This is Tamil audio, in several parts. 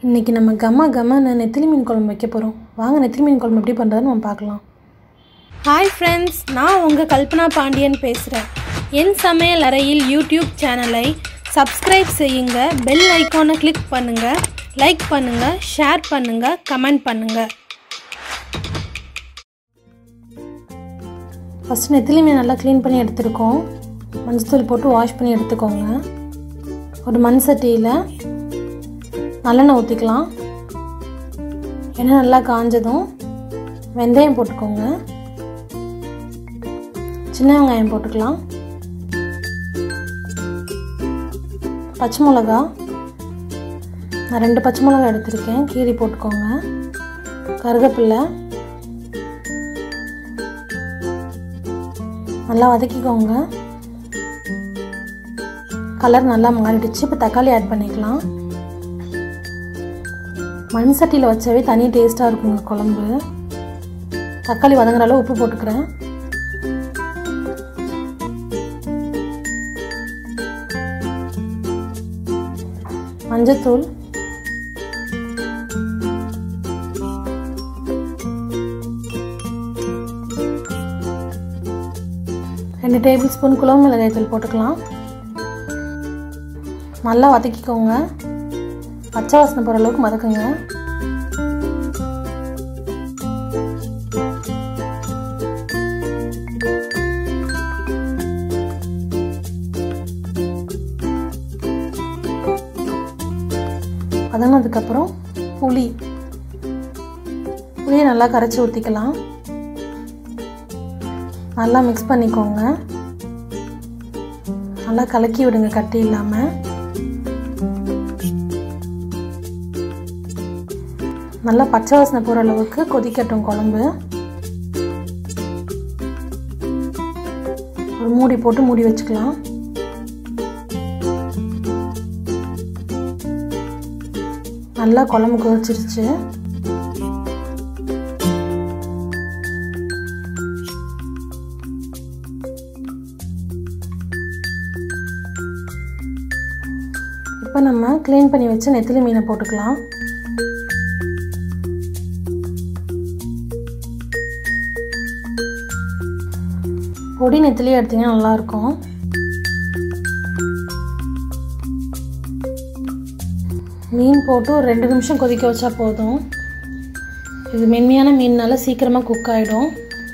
இன்றைக்கி நம்ம கம்ம கம்மன்னு நெத்திலி மீன் குழம்பு வைக்க போகிறோம் வாங்க நெத்திலி மீன் குழம்பு எப்படி பண்ணுறதுன்னு நம்ம பார்க்கலாம் ஹாய் ஃப்ரெண்ட்ஸ் நான் உங்கள் கல்பனா பாண்டியன் பேசுகிறேன் என் சமையல் அறையில் யூடியூப் சேனலை சப்ஸ்கிரைப் செய்யுங்க பெல் ஐக்கானை கிளிக் பண்ணுங்கள் லைக் பண்ணுங்கள் ஷேர் பண்ணுங்கள் கமெண்ட் பண்ணுங்கள் ஃபஸ்ட்டு நெத்திலி மீன் நல்லா க்ளீன் பண்ணி எடுத்துருக்கோம் மஞ்சத்தூள் போட்டு வாஷ் பண்ணி எடுத்துக்கோங்க ஒரு மண் சட்டியில் நல்லெண்ணெய் ஊற்றிக்கலாம் எண்ணெய் நல்லா காஞ்சதும் வெந்தயம் போட்டுக்கோங்க சின்ன வெங்காயம் போட்டுக்கலாம் பச்சை மிளகா நான் ரெண்டு பச்சை மிளகா எடுத்திருக்கேன் கீரி போட்டுக்கோங்க கருவேப்பில்லை நல்லா வதக்கிக்கோங்க கலர் நல்லா மாறிடுச்சு இப்போ தக்காளி ஆட் பண்ணிக்கலாம் மண் சட்டியில் வச்சாவே தனி டேஸ்ட்டாக இருக்குங்க குழம்பு தக்காளி வதங்குற அளவு உப்பு போட்டுக்கிறேன் மஞ்சத்தூள் ரெண்டு டேபிள் ஸ்பூன் குழம்பு மிளகாய் தூள் போட்டுக்கலாம் நல்லா வதக்கிக்கோங்க பச்சை வாசனை போகிற அளவுக்கு வதக்குங்க வதங்கினதுக்கப்புறம் புளி புளியை நல்லா கரைச்சி ஊற்றிக்கலாம் நல்லா மிக்ஸ் பண்ணிக்கோங்க நல்லா கலக்கி விடுங்க கட்டி இல்லாமல் நல்லா பச்சை வாசனை போகிற அளவுக்கு கொதிக்கட்டும் குழம்பு ஒரு மூடி போட்டு மூடி வச்சுக்கலாம் நல்லா குழம்பு கொதிச்சிருச்சு இப்போ நம்ம க்ளீன் பண்ணி வச்சு நெத்திலி மீனை போட்டுக்கலாம் பொடி நெத்திலி எடுத்திங்கன்னா நல்லாயிருக்கும் மீன் போட்டு ஒரு ரெண்டு நிமிஷம் கொதிக்க வச்சா போதும் இது மென்மையான மீன்னால சீக்கிரமாக குக் ஆகிடும்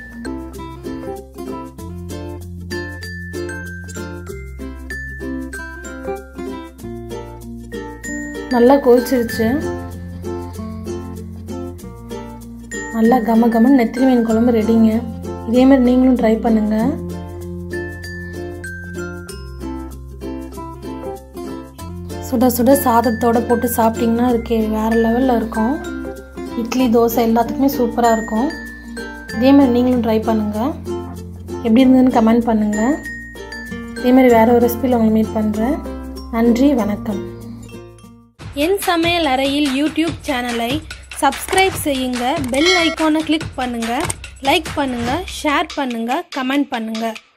நல்லா கொதிச்சிருச்சு நல்லா கம கமன்னு நெத்திலி மீன் குழம்பு ரெடிங்க இதே மாதிரி நீங்களும் ட்ரை பண்ணுங்க சுட சுட சாதத்தோட போட்டு சாப்பிட்டிங்கன்னா இருக்கே வேறு லெவலில் இருக்கும் இட்லி தோசை எல்லாத்துக்குமே சூப்பராக இருக்கும் இதே மாதிரி நீங்களும் ட்ரை பண்ணுங்கள் எப்படி இருந்ததுன்னு கமெண்ட் பண்ணுங்கள் இதே மாதிரி வேறு ஒரு ரெசிபியில் உங்களை மீட் பண்ணுறேன் நன்றி வணக்கம் என் சமையல் அறையில் யூடியூப் சேனலை சப்ஸ்கிரைப் செய்யுங்க பெல் ஐக்கானை கிளிக் பண்ணுங்கள் லைக் பண்ணுங்கள் ஷேர் பண்ணுங்கள் கமெண்ட் பண்ணுங்கள்